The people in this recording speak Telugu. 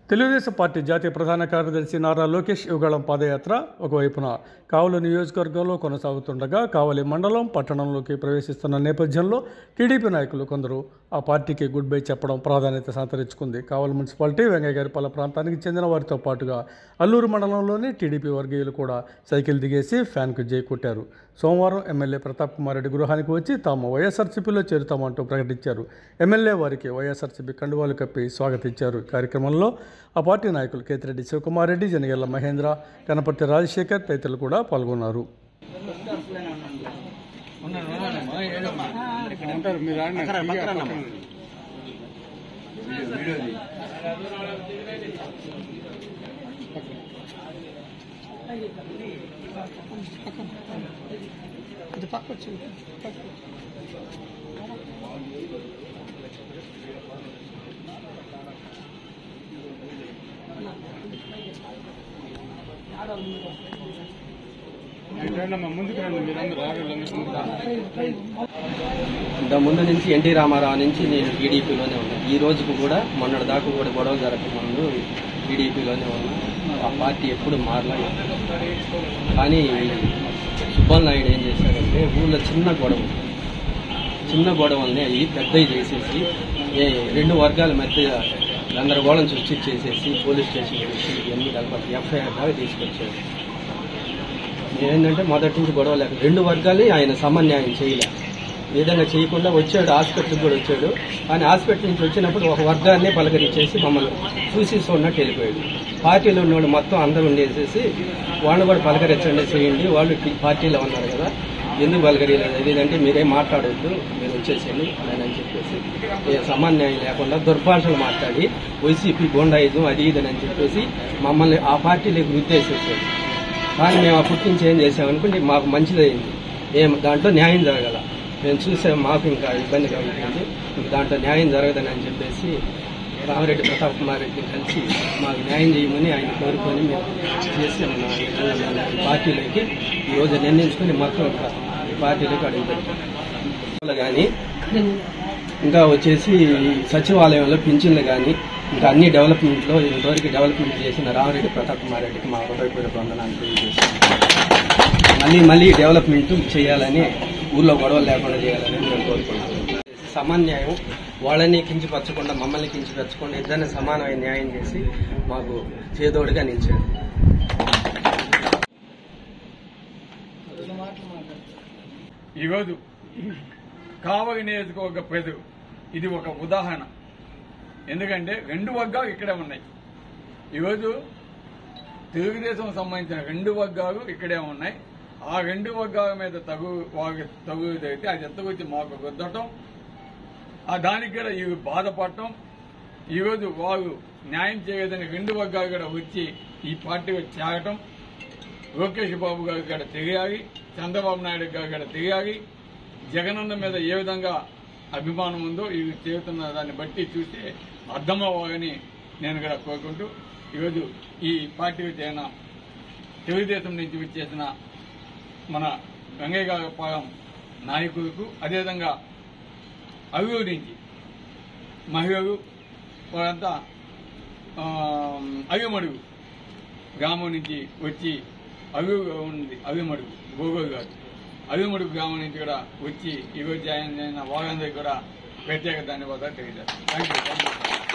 తెలుగుదేశం పార్టీ జాతీయ ప్రధాన కార్యదర్శి నారా లోకేష్ యుగళం పాదయాత్ర ఒకవైపున కావలి నియోజకవర్గంలో కొనసాగుతుండగా కావలి మండలం పట్టణంలోకి ప్రవేశిస్తున్న నేపథ్యంలో టీడీపీ నాయకులు కొందరు ఆ పార్టీకి గుడ్ బై చెప్పడం ప్రాధాన్యత సంతరించుకుంది కావలి మున్సిపాలిటీ వెంగయ్యగారిపల్ల ప్రాంతానికి చెందిన వారితో పాటుగా అల్లూరు మండలంలోని టీడీపీ వర్గీయులు కూడా సైకిల్ దిగేసి ఫ్యాన్కు జై కొట్టారు సోమవారం ఎమ్మెల్యే ప్రతాప్ కుమార్ రెడ్డి గృహానికి వచ్చి తాము వైఎస్ఆర్సీపీలో చేరుతామంటూ ప్రకటించారు ఎమ్మెల్యే వారికి వైఎస్ఆర్సీపీ కండువాలు కప్పి స్వాగతించారు ఈ కార్యక్రమంలో ఆ పార్టీ నాయకులు కేతిరెడ్డి శివకుమార్ రెడ్డి జనగెల్ల మహేంద్ర కనపర్తి రాజశేఖర్ తదితరులు కూడా పాల్గొన్నారు ముందుకు రండి మీరందరూ ఆగండి ముందుకు రా. ఇంత ముందు నుంచి ఎన్టీ రామారావు నుంచి నేను టీడీపీలోనే ఉన్నా ఈ రోజుకు కూడా మొన్నటి దాకా కూడా గొడవ జరగక ముందు టీడీపీలోనే ఉన్నా ఆ పార్టీ ఎప్పుడు మారలా కానీ సుబ్బల్ నాయుడు ఏం చేశాడంటే ఊళ్ళో చిన్న గొడవ చిన్న గొడవల్ని అవి పెద్దవి చేసేసి ఏ రెండు వర్గాల మధ్య గందరగోళం సృష్టించేసేసి పోలీస్ స్టేషన్ వచ్చి ఇవన్నీ కలపి ఎఫ్ఐఆర్ దాకా తీసుకొచ్చాడు ఏంటంటే మొదటి నుంచి గొడవ లేక రెండు వర్గాలు ఆయన సమన్యాయం చేయలే ఈ విధంగా చేయకుండా వచ్చాడు హాస్పిటల్కి కూడా వచ్చాడు కానీ హాస్పిటల్ నుంచి వచ్చినప్పుడు ఒక వర్గాన్ని పలకరించేసి మమ్మల్ని చూసి ఉన్నట్టు వెళ్ళిపోయాడు పార్టీలో ఉన్నవాడు మొత్తం అందరూ ఉండేసేసి వాళ్ళు కూడా పలకరించండి చేయండి వాళ్ళు టీ- పార్టీలో ఉన్నారు కదా ఎందుకు పలకరియలేదు ఏదంటే మీరేం మాట్లాడొద్దు మీరు వచ్చేసేయండి అని అని చెప్పేసి ఏ సమన్యాయం లేకుండా దుర్భాషలు మాట్లాడి వైసీపీ గుండాయిజం అది ఇది అని చెప్పేసి మమ్మల్ని ఆ పార్టీలోకి వృద్ధేసేసాడు కానీ మేము అప్పటి నుంచి ఏం చేసామనుకుంటే మాకు మంచిదైంది ఏం దాంట్లో న్యాయం జరగల మేము చూసాం మాకు ఇంకా ఇబ్బందిగా ఉంటుంది ఇంక దాంట్లో న్యాయం జరగదని అని చెప్పేసి రామరెడ్డి ప్రతాప్ కుమార్ రెడ్డిని కలిసి మాకు న్యాయం చేయమని ఆయన కోరుకొని మేము చేసి మన ఈ పార్టీలోకి ఈరోజు నిర్ణయించుకుని మొత్తం ఇంకా ఈ పార్టీలోకి అడుగుపెట్టాం కానీ ఇంకా వచ్చేసి సచివాలయంలో పింఛన్లు కానీ ఇంకా అన్ని డెవలప్మెంట్లో ఇంతవరకు డెవలప్మెంట్ చేసిన రామరెడ్డి ప్రతాప్ కుమార్ రెడ్డికి మా హృదయపూర్వక వందనాలు తెలియజేస్తున్నాం మళ్ళీ మళ్ళీ డెవలప్మెంట్ చేయాలని ఊర్లో గొడవలు లేకుండా చేయాలని మేము కోరుకుంటున్నాం సమన్యాయం వాళ్ళని కించపరచకుండా మమ్మల్ని కించపరచకుండా ఇద్దరిని సమానమైన న్యాయం చేసి మాకు చేదోడుగా నిలిచాడు ఈరోజు కావలి నియోజకవర్గ ప్రజలు ఇది ఒక ఉదాహరణ ఎందుకంటే రెండు వర్గాలు ఇక్కడే ఉన్నాయి ఈరోజు తెలుగుదేశం సంబంధించిన రెండు వర్గాలు ఇక్కడే ఉన్నాయి ఆ రెండు వర్గాల మీద తగు వారికి తగు అయితే అది ఎత్తకొచ్చి మాకు గుద్దటం ఆ దానికి కూడా ఇవి బాధపడటం ఈరోజు వారు న్యాయం చేయలేదని రెండు వర్గాలు కూడా వచ్చి ఈ పార్టీకి చేరటం లోకేష్ బాబు గారు కూడా తెలియాలి చంద్రబాబు నాయుడు గారు కూడా తెలియాలి జగనన్న మీద ఏ విధంగా అభిమానం ఉందో ఇవి చేస్తున్న దాన్ని బట్టి చూస్తే అర్థమవ్వాలని నేను కూడా కోరుకుంటూ ఈరోజు ఈ పార్టీకి చేరిన తెలుగుదేశం నుంచి విచ్చేసిన మన వెంగయ్య గారి పాలెం నాయకులకు అదేవిధంగా అభివృద్ధి నుంచి మహిళలు వారంతా ఆ, అవిమడుగు గ్రామం నుంచి వచ్చి అవి ఉంది అవిమడుగు గోగోలు గారు అవిమడుగు గ్రామం నుంచి కూడా వచ్చి ఈరోజు ఆయన వారందరికీ కూడా ప్రత్యేక ధన్యవాదాలు తెలియజేస్తాను థ్యాంక్ యూ థ్యాంక్ యూ